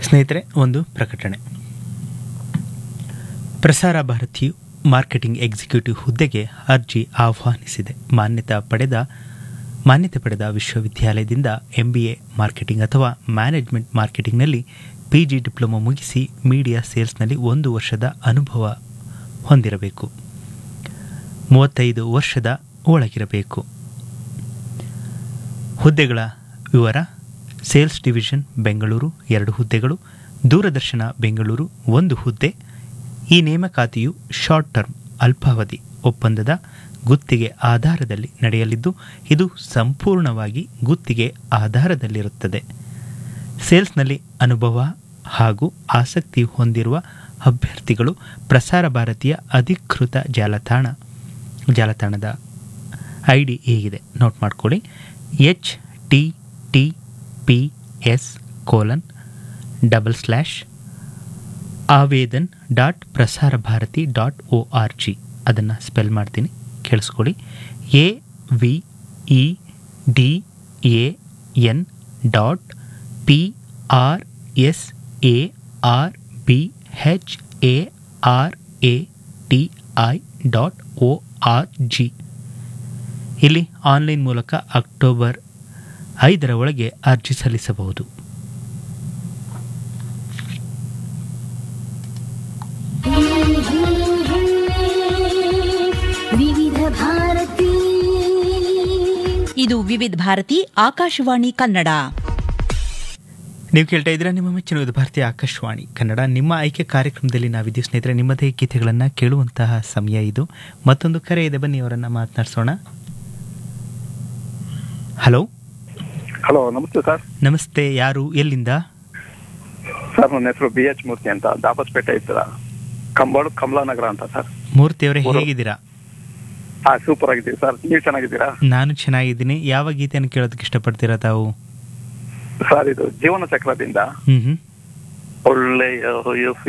ಸ್ನೇಹಿತರೆ ಒಂದು ಪ್ರಕಟಣೆ ಪ್ರಸಾರ ಭಾರತಿಯು ಮಾರ್ಕೆಟಿಂಗ್ ಎಕ್ಸಿಕ್ಯೂಟಿವ್ ಹುದ್ದೆಗೆ ಅರ್ಜಿ ಆಹ್ವಾನಿಸಿದೆ ಮಾನ್ಯತೆ ಪಡೆದ ಮಾನ್ಯತೆ ಪಡೆದ ವಿಶ್ವವಿದ್ಯಾಲಯದಿಂದ ಎಂಬಿಎ ಮಾರ್ಕೆಟಿಂಗ್ ಅಥವಾ ಮ್ಯಾನೇಜ್ಮೆಂಟ್ ಮಾರ್ಕೆಟಿಂಗ್ನಲ್ಲಿ ಪಿಜಿ ಡಿಪ್ಲೊಮಾ ಮುಗಿಸಿ ಮೀಡಿಯಾ ಸೇಲ್ಸ್ನಲ್ಲಿ ಒಂದು ವರ್ಷದ ಅನುಭವ ಹೊಂದಿರಬೇಕು ಮೂವತ್ತೈದು ವರ್ಷದ ಒಳಗಿರಬೇಕು ಹುದ್ದೆಗಳ ವಿವರ ಸೇಲ್ಸ್ ಡಿವಿಷನ್ ಬೆಂಗಳೂರು ಎರಡು ಹುದ್ದೆಗಳು ದೂರದರ್ಶನ ಬೆಂಗಳೂರು ಒಂದು ಹುದ್ದೆ ಈ ನೇಮಕಾತಿಯು ಶಾರ್ಟ್ ಟರ್ಮ್ ಅಲ್ಪಾವಧಿ ಒಪ್ಪಂದದ ಗುತ್ತಿಗೆ ಆಧಾರದಲ್ಲಿ ನಡೆಯಲಿದ್ದು ಇದು ಸಂಪೂರ್ಣವಾಗಿ ಗುತ್ತಿಗೆ ಆಧಾರದಲ್ಲಿರುತ್ತದೆ ಸೇಲ್ಸ್ನಲ್ಲಿ ಅನುಭವ ಹಾಗೂ ಆಸಕ್ತಿ ಹೊಂದಿರುವ ಅಭ್ಯರ್ಥಿಗಳು ಪ್ರಸಾರ ಭಾರತೀಯ ಅಧಿಕೃತ ಜಾಲತಾಣ ಜಾಲತಾಣದ ಐ ಡಿ ಹೇಗಿದೆ ನೋಟ್ ಮಾಡ್ಕೊಳ್ಳಿ H T T P S colon double slash Avedan dot Prasar Bharati dot O R G ಅದನ್ನು ಸ್ಪೆಲ್ ಮಾಡ್ತೀನಿ ಕೇಳಿಸ್ಕೊಳ್ಳಿ A V E D A N dot P R S A R B H A R A T I dot O R G ಇಲ್ಲಿ online ಮೂಲಕ October ಐದರ ಒಳಗೆ ಅರ್ಜಿ ಸಲ್ಲಿಸಬಹುದು ವಿವಿಧ ಭಾರತಿ ಇದು ವಿವಿಧ ಭಾರತಿ ಆಕಾಶವಾಣಿ ಕನ್ನಡ ನೀವು ಕೇಳ್ತಾ ಇದ್ದೀರಾ ನಿಮ್ಮ ಮೆಚ್ಚಿನ ಇದು ಭಾರತೀಯ ಆಕಾಶವಾಣಿ ಕನ್ನಡ ನಿಮ್ಮ ಆಯ್ಕೆ ಕಾರ್ಯಕ್ರಮದಲ್ಲಿ ನಾವಿದ್ದೀವಿ ಸ್ನೇಹಿತರೆ ನಿಮ್ಮದೇ ಗೀತೆಗಳನ್ನು ಕೇಳುವಂತಹ ಸಮಯ ಇದು ಮತ್ತೊಂದು ಕರೆ ಇದೆ ಬನ್ನಿ ಅವರನ್ನು ಮಾತನಾಡಿಸೋಣ ಹಲೋ ಹಲೋ ನಮಸ್ತೆ ಸರ್ ನಮಸ್ತೆ ಯಾರು ಎಲ್ಲಿಂದ ಸರ್ ನನ್ನ ಹೆಸರು ಬಿ ಎಚ್ ಮೂರ್ತಿ ಅಂತ ದಾಬಸ್ಪೇಟೆ ಇದ್ದೀರ ಕಂಬಾಡು ಕಮಲಾನಗರ ಅಂತ ಸರ್ ಮೂರ್ತಿಯವರೇ ಊರು. ಹೇಗಿದ್ದೀರಾ ಹಾ ಸೂಪರ್ ಆಗಿದ್ದೀವಿ ಸರ್ ನೀವು ಚೆನ್ನಾಗಿದ್ದೀರಾ ನಾನು ಚೆನ್ನಾಗಿದ್ದೀನಿ ಯಾವ ಗೀತೆಯನ್ನು ಕೇಳೋದಕ್ಕೆ ಇಷ್ಟಪಡ್ತೀರಾ ತಾವು ಸರ್ ಇದು ಜೀವನ ಚಕ್ರದಿಂದ ಹ್ಮ್ ಹ್ಮ್ ಒಳ್ಳೆಯ